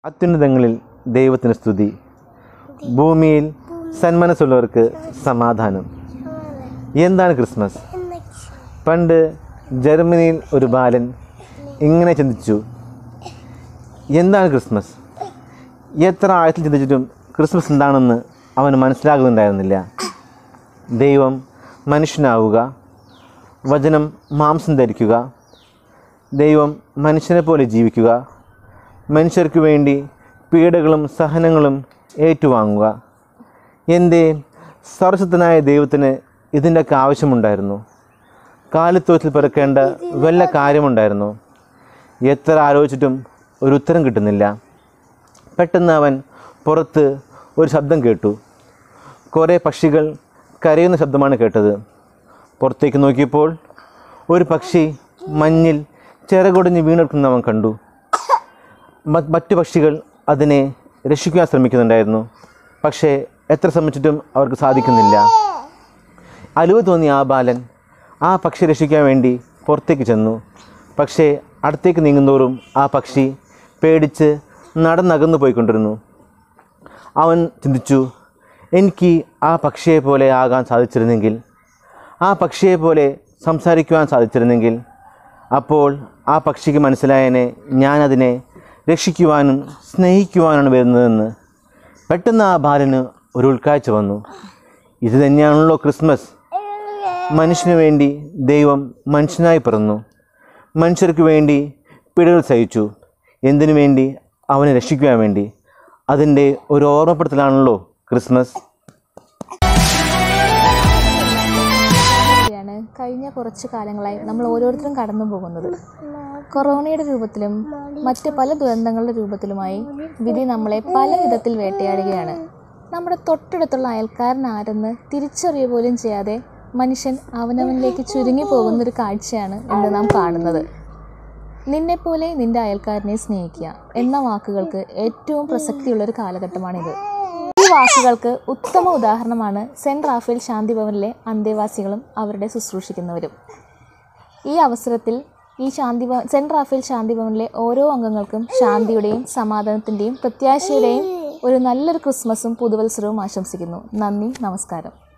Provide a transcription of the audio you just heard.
അത്യുന്നതങ്ങളിൽ ദൈവത്തിന് സ്തുതി ഭൂമിയിൽ സന്മനസ്സുള്ളവർക്ക് സമാധാനം എന്താണ് ക്രിസ്മസ് പണ്ട് ജർമ്മനിയിൽ ഒരു ബാലൻ ഇങ്ങനെ ചിന്തിച്ചു എന്താണ് ക്രിസ്മസ് എത്ര ആഴത്തിൽ ചിന്തിച്ചിട്ടും ക്രിസ്മസ് എന്താണെന്ന് അവന് മനസ്സിലാകുന്നുണ്ടായിരുന്നില്ല ദൈവം മനുഷ്യനാവുക വചനം മാംസം ധരിക്കുക ദൈവം മനുഷ്യനെ പോലെ ജീവിക്കുക മനുഷ്യർക്ക് വേണ്ടി പീഡകളും സഹനങ്ങളും ഏറ്റുവാങ്ങുക എന്തേ സർവശക്തനായ ദൈവത്തിന് ഇതിൻ്റെയൊക്കെ ആവശ്യമുണ്ടായിരുന്നു കാലിത്തോറ്റിൽ പിറക്കേണ്ട വല്ല കാര്യമുണ്ടായിരുന്നു എത്ര ആലോചിച്ചിട്ടും ഒരു ഉത്തരം കിട്ടുന്നില്ല പെട്ടെന്ന് അവൻ പുറത്ത് ഒരു ശബ്ദം കേട്ടു കുറേ പക്ഷികൾ കരയുന്ന ശബ്ദമാണ് കേട്ടത് പുറത്തേക്ക് നോക്കിയപ്പോൾ ഒരു പക്ഷി മഞ്ഞിൽ ചിറകൊടിഞ്ഞ് വീണെടുക്കുന്ന അവൻ കണ്ടു മ- മറ്റു പക്ഷികൾ അതിനെ രക്ഷിക്കാൻ ശ്രമിക്കുന്നുണ്ടായിരുന്നു പക്ഷേ എത്ര ശ്രമിച്ചിട്ടും അവർക്ക് സാധിക്കുന്നില്ല അലുവ തോന്നിയ ആ ബാലൻ ആ പക്ഷി രക്ഷിക്കാൻ വേണ്ടി പുറത്തേക്ക് ചെന്നു പക്ഷേ അടുത്തേക്ക് നീങ്ങുന്തോറും ആ പക്ഷി പേടിച്ച് നടന്നകന്നു പോയിക്കൊണ്ടിരുന്നു അവൻ ചിന്തിച്ചു എനിക്ക് ആ പക്ഷിയെ പോലെ ആകാൻ സാധിച്ചിരുന്നെങ്കിൽ ആ പക്ഷിയെ പോലെ സംസാരിക്കുവാൻ സാധിച്ചിരുന്നെങ്കിൽ അപ്പോൾ ആ പക്ഷിക്ക് മനസ്സിലായനെ ഞാനതിനെ രക്ഷിക്കുവാനും സ്നേഹിക്കുവാനാണ് വരുന്നതെന്ന് പെട്ടെന്ന് ആ ബാലന് ഒരു ഉൾക്കാഴ്ച വന്നു ഇത് തന്നെയാണല്ലോ ക്രിസ്മസ് മനുഷ്യന് വേണ്ടി ദൈവം മനുഷ്യനായി പിറന്നു മനുഷ്യർക്ക് വേണ്ടി പിഴകൾ സഹിച്ചു എന്തിനു വേണ്ടി അവനെ രക്ഷിക്കുവാൻ വേണ്ടി അതിൻ്റെ ഒരു ഓർമ്മപ്പെടുത്തലാണല്ലോ ക്രിസ്മസ് ാണ് കഴിഞ്ഞ കുറച്ച് കാലങ്ങളായി നമ്മൾ ഓരോരുത്തരും കടന്നു പോകുന്നത് കൊറോണയുടെ രൂപത്തിലും മറ്റ് പല ദുരന്തങ്ങളുടെ രൂപത്തിലുമായി വിധി നമ്മളെ പല വിധത്തിൽ വേട്ടയാടുകയാണ് നമ്മുടെ തൊട്ടടുത്തുള്ള അയൽക്കാരൻ ആരെന്ന് തിരിച്ചറിയുക പോലും ചെയ്യാതെ മനുഷ്യൻ അവനവനിലേക്ക് ചുരുങ്ങി പോകുന്നൊരു കാഴ്ചയാണ് ഇന്ന് നാം കാണുന്നത് നിന്നെപ്പോലെ നിന്റെ അയൽക്കാരനെ സ്നേഹിക്കുക എന്ന വാക്കുകൾക്ക് ഏറ്റവും പ്രസക്തിയുള്ളൊരു കാലഘട്ടമാണിത് ഈ വാക്കുകൾക്ക് ഉത്തമ ഉദാഹരണമാണ് സെൻറ് റാഫേൽ ശാന്തി ഭവനിലെ അന്തേവാസികളും അവരുടെ ശുശ്രൂഷിക്കുന്നവരും ഈ അവസരത്തിൽ ഈ ശാന്തി ഭവൻ സെൻറ് റാഫേൽ ശാന്തി ഭവനിലെ ഓരോ അംഗങ്ങൾക്കും ശാന്തിയുടെയും സമാധാനത്തിൻ്റെയും പ്രത്യാശയുടെയും ഒരു നല്ലൊരു ക്രിസ്മസും പുതുവത്സരവും ആശംസിക്കുന്നു നന്ദി നമസ്കാരം